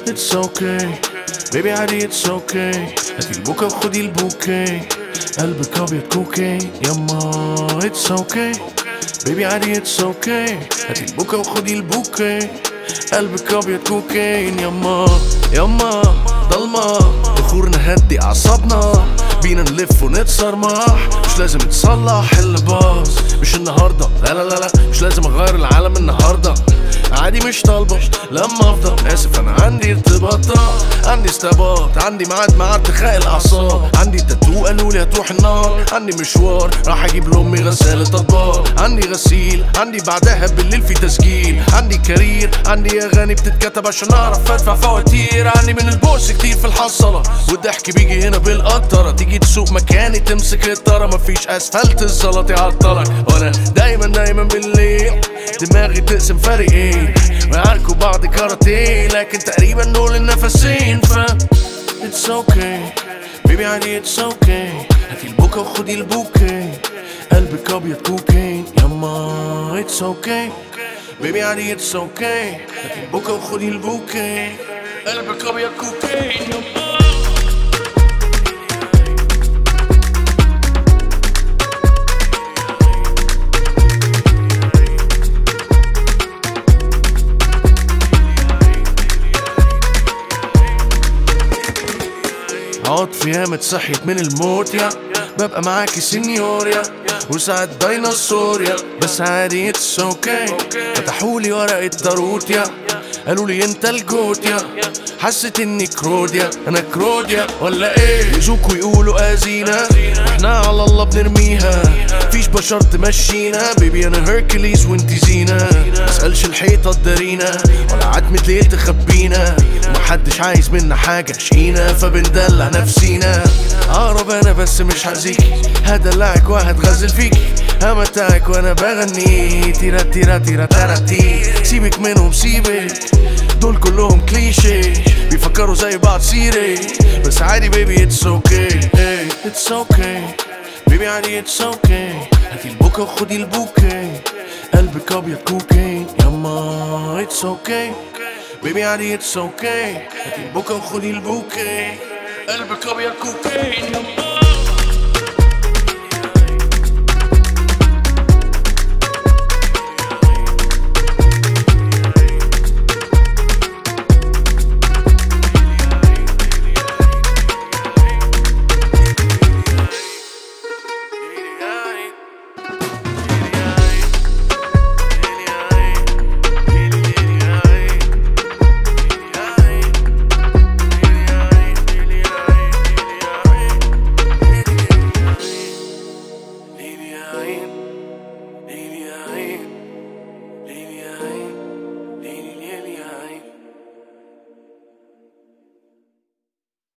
اتس اوكي بيبي عادي اتس اوكي هاتي البوكا وخدي البوكي قلبك ابيض كوكي يما اتس اوكي بيبي عادي اتس اوكي هاتي البوكا وخدي البوكي قلبك ابيض كوكايين يما يما ضلمة بخور نهدي اعصابنا بينا نلف ونتصرمح مش لازم تصلح اللي باظ مش النهارده لا لا لا لا مش لازم اغير العالم النهارده عادي مش طالبة لما افضل اسف انا عندي ارتباطات عندي استباط عندي ميعاد مع ارتخاء الاعصاب عندي تاتو قالوا لي هتروح النار عندي مشوار راح اجيب لامي غسالة اطباق عندي غسيل عندي بعدها بالليل في تسجيل عندي كارير عندي اغاني بتتكتب عشان اعرف ادفع فواتير عندي من البوس كتير في الحصلة والضحك بيجي هنا بالقطرة تيجي تسوق مكاني تمسك الطرة مفيش اسفلت الزلط يعطلك وانا دايما دايما بالليل دماغي تقسم فريقين ويعاركوا بعض كاراتيه لكن تقريبا دول النفسين ف اتس اوكي بيبي عادي اتس اوكي هاتي البوكا وخدي البوكي قلبك ابيض كوكايين يما اتس اوكي بيبي عادي اتس اوكي هاتي البوكا وخدي البوكي قلبك ابيض كوكايين يما عاد في ياما اتصحيت من الموت يا ببقى معاكي سينيوريا وساعات ديناصور يا بس عادي اتس اوكي فتحولي ورقة داروت يا قالوا لي انت الجوت يا حسيت اني كروديا انا كروديا ولا ايه يزوكوا يقولوا ازينا واحنا على الله بنرميها فيش بشر تمشينا بيبي انا هيركليز وانتي زينة مسألش الحيطة تدارينا ولا عتمة ليل تخبينا ومحدش عايز منا حاجة شقينا فبندلع نفسينا اقرب انا بس مش هأذيكي هدلعك وهتغزل فيكي همتعك وانا بغني تيرا تيرا تيرا تيرا تي سيبك منهم سيبك دول كلهم كليشي بيفكروا زي بعض سيري بس عادي بيبي اتس اوكي اتس اوكي بيبي عادي اتس اوكي هاتي البوكا وخدي البوكي قلبك ابيض كوكايين يما اتس اوكي بيبي عادي اتس اوكي هاتي البوكا وخدي البوكي قلبك ابيض كوكايين يما